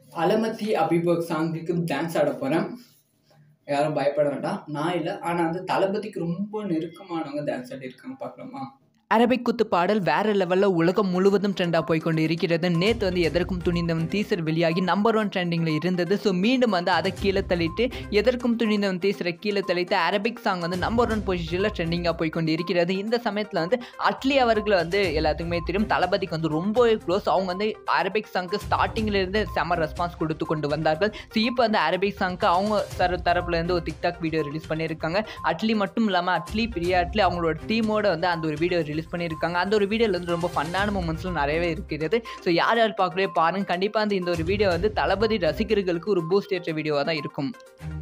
அலமத்தி அபிபோக் சாங்குக்கு dance ஆட போகிறேன் யாரும் பயப்பட வேண்டாம் நான் இல்லை ஆனால் வந்து தளபதிக்கு ரொம்ப நெருக்கமானவங்க டான்ஸ் ஆடிருக்காங்க பார்க்கலாமா அரபிக் குத்து பாடல் வேற லெவலில் உலகம் முழுவதும் ட்ரெண்டாக போய்க்கொண்டு இருக்கிறது நேற்று வந்து எதற்கும் துணிந்தவன் டீசர் வெளியாகி நம்பர் ஒன் ட்ரெண்டிங்கில் இருந்தது ஸோ மீண்டும் வந்து அதை கீழே தள்ளிட்டு எதற்கும் துணிந்தவன் டீசரை கீழே தள்ளிட்டு அரபிக் சாங் வந்து நம்பர் ஒன் பொசிஷனில் ட்ரெண்டிங்காக போய்க்கொண்டு இருக்கிறது இந்த சமயத்தில் வந்து அட்லி அவர்களை வந்து எல்லாத்துக்குமே தெரியும் தளபதிக்கு வந்து ரொம்பவே க்ளோஸ் அவங்க வந்து அரபிக் சாங்க்கு ஸ்டார்டிங்கில் இருந்து செம ரெஸ்பான்ஸ் கொடுத்து கொண்டு வந்தார்கள் ஸோ இப்போ வந்து அரபிக் சாங்க்கு அவங்க தர தரப்புலேருந்து ஒரு டிக்டாக் வீடியோ ரிலீஸ் பண்ணியிருக்காங்க அட்லி மட்டும் இல்லாமல் அட்லி பிரியா அட்லி அவங்களோட டீமோட வந்து அந்த ஒரு வீடியோ ரிலீஸ் பண்ணியிருக்காங்க அந்த ஒரு வீடியோவில் வந்து ரொம்ப ஃபன்னான மூமெண்ட்ஸ்லாம் நிறையவே இருக்கிறது ஸோ யார் யார் பார்க்கவே பாருங்க கண்டிப்பாக அந்த இந்த ஒரு வீடியோ வந்து தளபதி ரசிகர்களுக்கு ஒரு பூஸ்ட் ஏற்ற வீடியோவாக தான் இருக்கும்